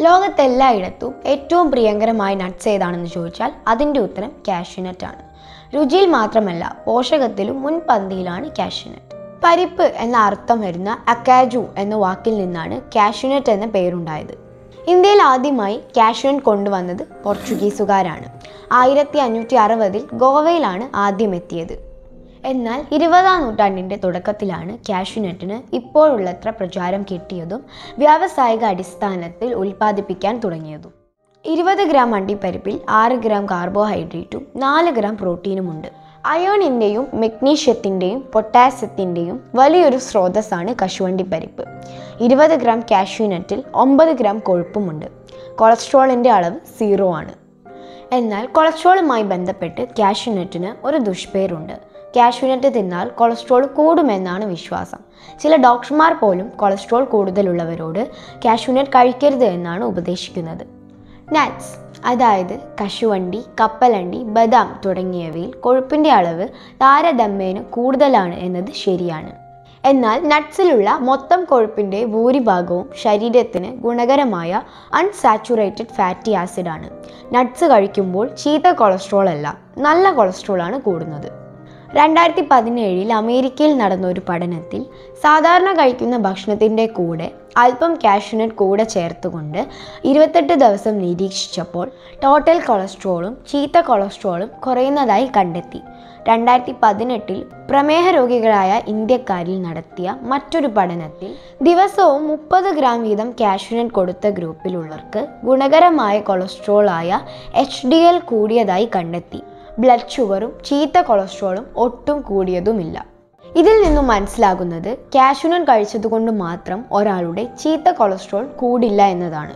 ലോകത്തെല്ലായിടത്തും ഏറ്റവും പ്രിയങ്കരമായ നട്ട്സ് ഏതാണെന്ന് ചോദിച്ചാൽ അതിൻ്റെ ഉത്തരം കാഷ്യൂനട്ട് ആണ് രുചിയിൽ മാത്രമല്ല പോഷകത്തിലും മുൻപന്തിയിലാണ് കാഷ്യൂനട്ട് പരിപ്പ് എന്ന അർത്ഥം വരുന്ന അക്കാജു എന്ന വാക്കിൽ നിന്നാണ് കാഷ്യൂനട്ട് എന്ന പേരുണ്ടായത് ഇന്ത്യയിൽ ആദ്യമായി കാഷ്യൂനട്ട് കൊണ്ടുവന്നത് പോർച്ചുഗീസുകാരാണ് ആയിരത്തി അഞ്ഞൂറ്റി അറുപതിൽ ഗോവയിലാണ് ആദ്യം എത്തിയത് എന്നാൽ ഇരുപതാം നൂറ്റാണ്ടിൻ്റെ തുടക്കത്തിലാണ് കാഷ്യൂനട്ടിന് ഇപ്പോഴുള്ളത്ര പ്രചാരം കിട്ടിയതും വ്യാവസായിക അടിസ്ഥാനത്തിൽ ഉൽപ്പാദിപ്പിക്കാൻ തുടങ്ങിയതും ഇരുപത് ഗ്രാം അണ്ടിപ്പരിപ്പിൽ ആറ് ഗ്രാം കാർബോഹൈഡ്രേറ്റും നാല് ഗ്രാം പ്രോട്ടീനുമുണ്ട് അയോണിൻ്റെയും മെഗ്നീഷ്യത്തിൻ്റെയും പൊട്ടാസ്യത്തിൻ്റെയും വലിയൊരു സ്രോതസ്സാണ് കശുവണ്ടിപ്പരിപ്പ് ഇരുപത് ഗ്രാം കാഷ്യൂനട്ടിൽ ഒമ്പത് ഗ്രാം കൊഴുപ്പുമുണ്ട് കൊളസ്ട്രോളിൻ്റെ അളവ് സീറോ ആണ് എന്നാൽ കൊളസ്ട്രോളുമായി ബന്ധപ്പെട്ട് കാഷ്യൂനട്ടിന് ഒരു ദുഷ്പേരുണ്ട് കാഷ്യൂനട്ട് തിന്നാൽ കൊളസ്ട്രോൾ കൂടുമെന്നാണ് വിശ്വാസം ചില ഡോക്ടർമാർ പോലും കൊളസ്ട്രോൾ കൂടുതലുള്ളവരോട് കാഷ്യൂനട്ട് കഴിക്കരുത് എന്നാണ് ഉപദേശിക്കുന്നത് നട്ട്സ് അതായത് കശുവണ്ടി കപ്പലണ്ടി ബദാം തുടങ്ങിയവയിൽ കൊഴുപ്പിൻ്റെ അളവ് താരതമ്യേന കൂടുതലാണ് എന്നത് ശരിയാണ് എന്നാൽ നട്ട്സിലുള്ള മൊത്തം കൊഴുപ്പിൻ്റെ ഭൂരിഭാഗവും ശരീരത്തിന് ഗുണകരമായ അൺസാച്ചുറേറ്റഡ് ഫാറ്റി ആസിഡാണ് നട്ട്സ് കഴിക്കുമ്പോൾ ചീത്ത കൊളസ്ട്രോൾ അല്ല നല്ല കൊളസ്ട്രോളാണ് കൂടുന്നത് രണ്ടായിരത്തി പതിനേഴിൽ അമേരിക്കയിൽ നടന്ന ഒരു പഠനത്തിൽ സാധാരണ കഴിക്കുന്ന ഭക്ഷണത്തിൻ്റെ കൂടെ അല്പം കാഷ്യൂനട്ട് കൂടെ ചേർത്തുകൊണ്ട് ഇരുപത്തെട്ട് ദിവസം നിരീക്ഷിച്ചപ്പോൾ ടോട്ടൽ കൊളസ്ട്രോളും ചീത്ത കൊളസ്ട്രോളും കുറയുന്നതായി കണ്ടെത്തി രണ്ടായിരത്തി പതിനെട്ടിൽ പ്രമേഹ രോഗികളായ ഇന്ത്യക്കാരിൽ നടത്തിയ മറ്റൊരു പഠനത്തിൽ ദിവസവും മുപ്പത് ഗ്രാം വീതം കാഷ്യൂനട്ട് കൊടുത്ത ഗ്രൂപ്പിലുള്ളവർക്ക് ഗുണകരമായ കൊളസ്ട്രോളായ എച്ച് ഡി എൽ കൂടിയതായി കണ്ടെത്തി ബ്ലഡ് ഷുഗറും ചീത്ത കൊളസ്ട്രോളും ഒട്ടും കൂടിയതുമില്ല ഇതിൽ നിന്നും മനസ്സിലാകുന്നത് കാഷ്യൂനട്ട് കഴിച്ചതുകൊണ്ട് മാത്രം ഒരാളുടെ ചീത്ത കൊളസ്ട്രോൾ കൂടില്ല എന്നതാണ്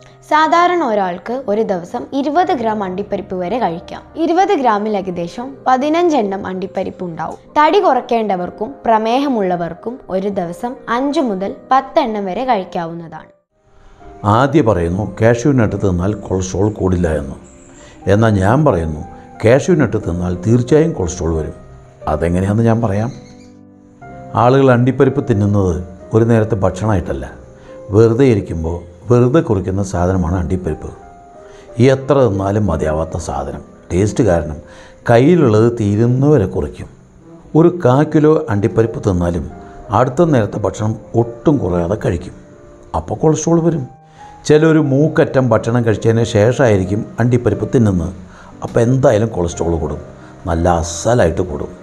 സാധാരണ ഒരാൾക്ക് ഒരു ദിവസം ഇരുപത് ഗ്രാം അണ്ടിപ്പരിപ്പ് വരെ കഴിക്കാം ഇരുപത് ഗ്രാമിൽ ഏകദേശം പതിനഞ്ചെണ്ണം അണ്ടിപ്പരിപ്പ് ഉണ്ടാവും തടി കുറയ്ക്കേണ്ടവർക്കും പ്രമേഹമുള്ളവർക്കും ഒരു ദിവസം അഞ്ച് മുതൽ പത്തെണ്ണം വരെ കഴിക്കാവുന്നതാണ് ആദ്യം പറയുന്നു കാഷ്യൂ നട്ട് തിന്നാൽ കൊളസ്ട്രോൾ കൂടില്ല എന്ന് എന്നാൽ ഞാൻ പറയുന്നു കാഷ്യൂ നട്ട് തിന്നാൽ തീർച്ചയായും കൊളസ്ട്രോൾ വരും അതെങ്ങനെയാണെന്ന് ഞാൻ പറയാം ആളുകൾ അണ്ടിപ്പരിപ്പ് തിന്നുന്നത് ഒരു നേരത്തെ ഭക്ഷണമായിട്ടല്ല വെറുതെ ഇരിക്കുമ്പോൾ വെറുതെ കുറിക്കുന്ന സാധനമാണ് അണ്ടിപ്പരിപ്പ് എത്ര തിന്നാലും മതിയാവാത്ത സാധനം ടേസ്റ്റ് കാരണം കയ്യിലുള്ളത് തീരുന്നവരെ കുറിക്കും ഒരു കാ കിലോ അണ്ടിപ്പരിപ്പ് തിന്നാലും അടുത്ത നേരത്തെ ഭക്ഷണം ഒട്ടും കുറയാതെ കഴിക്കും അപ്പോൾ കൊളസ്ട്രോൾ വരും ചിലൊരു മൂക്കറ്റം ഭക്ഷണം കഴിച്ചതിന് ശേഷമായിരിക്കും അണ്ടിപ്പരിപ്പ് തിന്നുന്നത് അപ്പോൾ എന്തായാലും കൊളസ്ട്രോൾ കൂടും നല്ല അസലായിട്ട് കൂടും